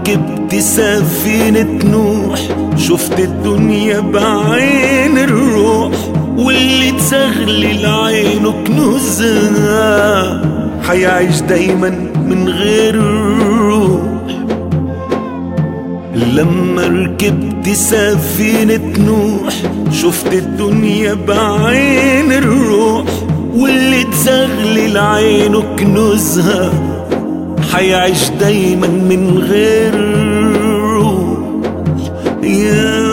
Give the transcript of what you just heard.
ركبت سفينة نوح شفت الدنيا بعين الروح واللي تزغلل عينه كنوزها حيعيش دايما من غير الروح لما ركبت سفينة نوح شفت الدنيا بعين الروح واللي تزغلل عينه كنوزها حيعيش دايما من غير الروح يا